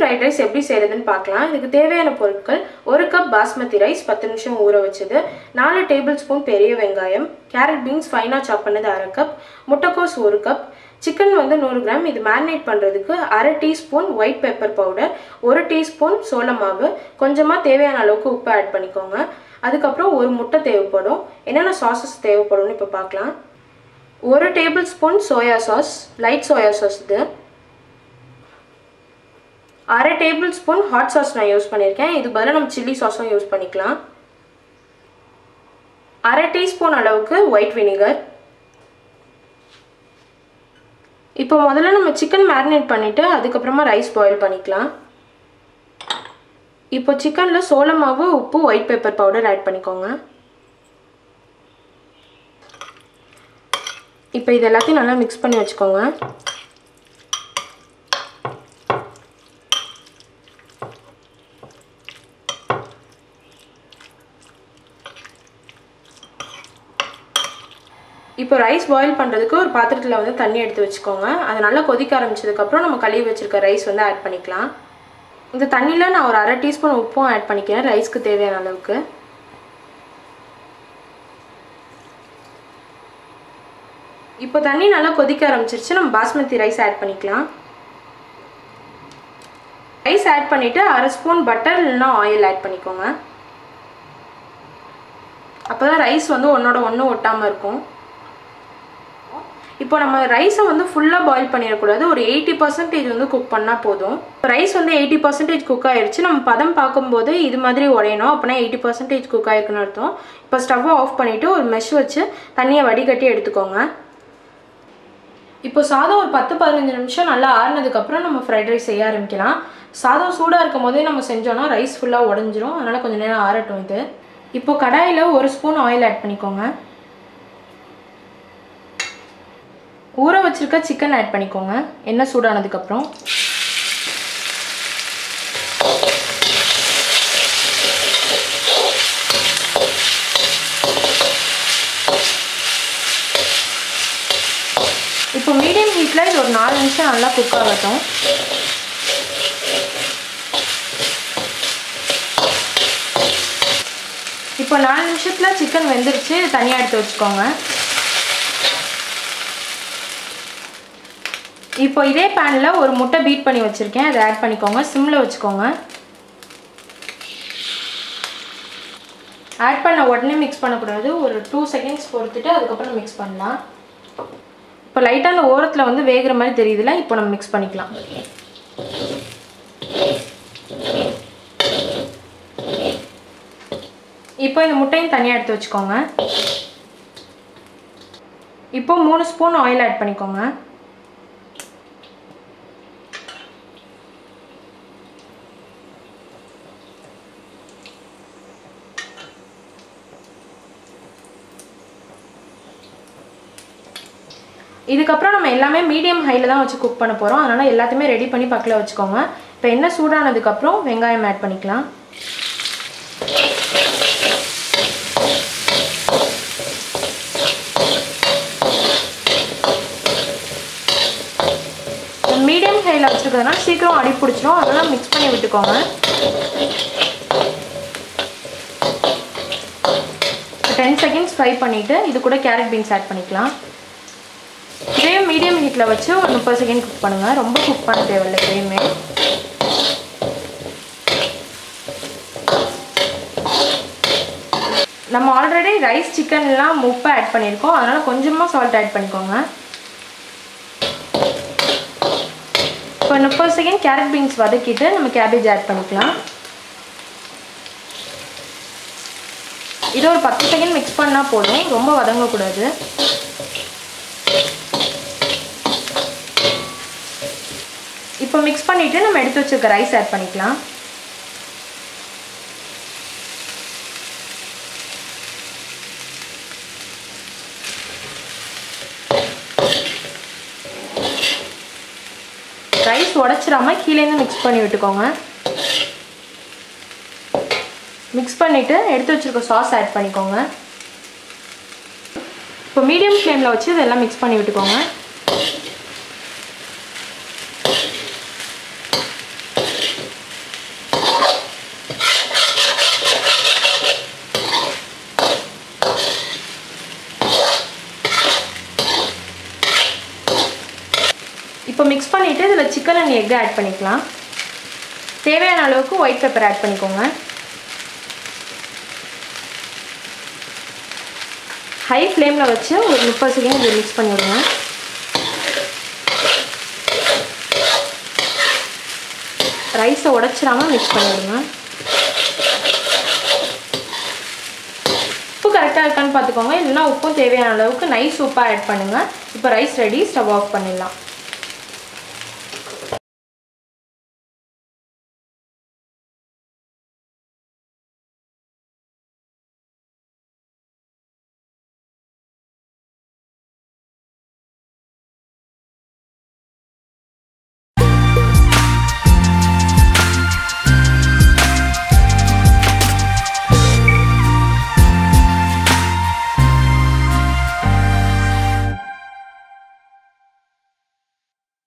fried rice எப்படி செய்கிறதுன்னு பார்க்கலாம் இதுக்கு தேவையான பொருட்கள் ஒரு கப் பாஸ்மதி ரைஸ் பத்து நிமிஷம் ஊற வச்சது நாலு டேபிள் ஸ்பூன் பெரிய வெங்காயம் கேரட் பீன்ஸ் ஃபைனாக சாப் பண்ணது அரை கப் முட்டைக்கோஸ் ஒரு கப் சிக்கன் வந்து நூறு கிராம் இது மேரினேட் பண்ணுறதுக்கு அரை டீஸ்பூன் ஒயிட் பெப்பர் பவுடர் ஒரு டீஸ்பூன் சோள மாவு கொஞ்சமாக தேவையான அளவுக்கு உப்பு ஆட் பண்ணிக்கோங்க அதுக்கப்புறம் ஒரு முட்டை தேவைப்படும் என்னென்ன சாசஸ் தேவைப்படும்னு இப்போ பார்க்கலாம் ஒரு tablespoon soya sauce light soya sauce இது அரை டேபிள் ஸ்பூன் ஹாட் சாஸ் நான் யூஸ் பண்ணியிருக்கேன் இது பதிலாக நம்ம சில்லி சாஸும் யூஸ் பண்ணிக்கலாம் அரை டீஸ்பூன் அளவுக்கு ஒயிட் வினிகர் இப்போ முதல்ல நம்ம சிக்கன் மேரினேட் பண்ணிவிட்டு அதுக்கப்புறமா ரைஸ் பாயில் பண்ணிக்கலாம் இப்போ சிக்கனில் சோள மாவு உப்பு ஒயிட் பெப்பர் பவுடர் ஆட் பண்ணிக்கோங்க இப்போ இது எல்லாத்தையும் நல்லா மிக்ஸ் பண்ணி வச்சுக்கோங்க இப்போ ரைஸ் பாயில் பண்ணுறதுக்கு ஒரு பாத்திரத்தில் வந்து தண்ணி எடுத்து வச்சுக்கோங்க அது நல்லா கொதிக்க ஆரம்பிச்சதுக்கப்புறம் நம்ம கழுவி வச்சுருக்க ரைஸ் வந்து ஆட் பண்ணிக்கலாம் இந்த தண்ணியில் நான் ஒரு அரை டீஸ்பூன் உப்பும் ஆட் பண்ணிக்கிறேன் ரைஸ்க்கு தேவையான அளவுக்கு இப்போ தண்ணி நல்லா கொதிக்க ஆரம்பிச்சிருச்சு நம்ம பாஸ்மதி ரைஸ் ஆட் பண்ணிக்கலாம் ரைஸ் ஆட் பண்ணிவிட்டு அரை ஸ்பூன் பட்டர் இல்லைன்னா ஆயில் ஆட் பண்ணிக்கோங்க அப்போ தான் ரைஸ் வந்து ஒன்றோட ஒன்று ஒட்டாமல் இருக்கும் இப்போ நம்ம ரைஸை வந்து ஃபுல்லாக பாயில் பண்ணிடக்கூடாது ஒரு எயிட்டி பர்சன்டேஜ் வந்து குக் பண்ணால் போதும் ரைஸ் வந்து எயிட்டி பர்சன்டேஜ் குக் ஆயிடுச்சு நம்ம பதம் பார்க்கும்போது இது மாதிரி உடையணும் அப்படின்னா எயிட்டி பர்சன்டேஜ் குக் ஆயிருக்குன்னு அர்த்தம் இப்போ ஸ்டவ்வை ஆஃப் பண்ணிவிட்டு ஒரு மெஷ் வச்சு தண்ணியை வடிகட்டி எடுத்துக்கோங்க இப்போ சாதம் ஒரு பத்து பதினஞ்சு நிமிஷம் நல்லா ஆறுனதுக்கப்புறம் நம்ம ஃப்ரைட் ரைஸ் செய்ய ஆரம்பிக்கலாம் சாதம் சூடாக இருக்கும் போதே நம்ம செஞ்சோன்னா ரைஸ் ஃபுல்லாக உடஞ்சிரும் அதனால் கொஞ்சம் நேரம் ஆறட்டும் இது இப்போ கடாயில் ஒரு ஸ்பூன் ஆயில் ஆட் பண்ணிக்கோங்க ஊற வச்சிருக்க சிக்கன் ஆட் பண்ணிக்கோங்க எண்ணெய் சூடானதுக்கப்புறம் இப்போ மீடியம் ஹீட்டில் இது ஒரு நாலு நிமிஷம் நல்லா குக் ஆகட்டும் இப்போ நாலு நிமிஷத்தில் சிக்கன் வெந்துருச்சு தனியாக எடுத்து வச்சுக்கோங்க இப்போ இதே பேனில் ஒரு முட்டை பீட் பண்ணி வச்சுருக்கேன் அதை ஆட் பண்ணிக்கோங்க சிம்மில் வச்சுக்கோங்க ஆட் பண்ண உடனே மிக்ஸ் பண்ணக்கூடாது ஒரு டூ செகண்ட்ஸ் பொறுத்துட்டு அதுக்கப்புறம் மிக்ஸ் பண்ணலாம் இப்போ லைட்டாக அந்த ஓரத்தில் வந்து வேகிற மாதிரி தெரியுதுல இப்போ நம்ம மிக்ஸ் பண்ணிக்கலாம் இப்போ இந்த முட்டையும் தனியாக எடுத்து வச்சுக்கோங்க இப்போ மூணு ஸ்பூன் ஆயில் ஆட் பண்ணிக்கோங்க இதுக்கப்புறம் நம்ம எல்லாமே மீடியம் ஹையில் தான் வச்சு குக் பண்ண போகிறோம் அதனால் எல்லாத்தையுமே ரெடி பண்ணி பக்கத்தில் வச்சுக்கோங்க இப்போ எண்ணெய் சூடானதுக்கப்புறம் வெங்காயம் ஆட் பண்ணிக்கலாம் மீடியம் ஹையில் வச்சுருக்கிறதுனால சீக்கிரம் அடி பிடிச்சிரும் அதெல்லாம் மிக்ஸ் பண்ணி விட்டுக்கோங்க டென் செகண்ட்ஸ் ஃப்ரை பண்ணிவிட்டு இது கூட கேரட் பீன்ஸ் ஆட் பண்ணிக்கலாம் இதே மீடியம் ஹீட்டில் வச்சு ஒரு முப்பது செகண்ட் குக் பண்ணுங்கள் ரொம்ப குக் பண்ண தேவையில்லை எதையுமே நம்ம ஆல்ரெடி ரைஸ் சிக்கன்லாம் உப்பு ஆட் பண்ணியிருக்கோம் அதனால் கொஞ்சமாக சால்ட் ஆட் பண்ணிக்கோங்க இப்போ முப்பது செகண்ட் கேரட் பீன்ஸ் வதக்கிட்டு நம்ம கேபேஜ் ஆட் பண்ணிக்கலாம் இது ஒரு பத்து செகண்ட் மிக்ஸ் பண்ணால் போதும் ரொம்ப வதங்கக்கூடாது இப்போ மிக்ஸ் பண்ணிவிட்டு நம்ம எடுத்து வச்சுருக்க ரைஸ் ஆட் பண்ணிக்கலாம் ரைஸ் உடச்சிடாம கீழேருந்து மிக்ஸ் பண்ணி விட்டுக்கோங்க மிக்ஸ் பண்ணிவிட்டு எடுத்து வச்சுருக்க சாஸ் ஆட் பண்ணிக்கோங்க இப்போ மீடியம் ஃப்ளேமில் வச்சு இதெல்லாம் மிக்ஸ் பண்ணி விட்டுக்கோங்க மிக்ஸ் பண்ணிவிட்டு இதில் சிக்கன் அண்ட் எக் ஆட் பண்ணிக்கலாம் தேவையான அளவுக்கு ஒயிட் பெப்பர் ஆட் பண்ணிக்கோங்க ஹை ஃப்ளேமில் வச்சு ஒரு முப்பது செகண்ட் இதை மிக்ஸ் பண்ணி விடுங்க ரைஸை உடச்சிடாம மிக்ஸ் பண்ணி விடுங்க உப்பு கரெக்டாக இருக்கான்னு பார்த்துக்கோங்க இல்லைன்னா உப்பும் தேவையான அளவுக்கு நைஸ் உப்பாக ஆட் பண்ணுங்கள் இப்போ ரைஸ் ரெடி ஸ்டவ் ஆஃப் பண்ணிடலாம்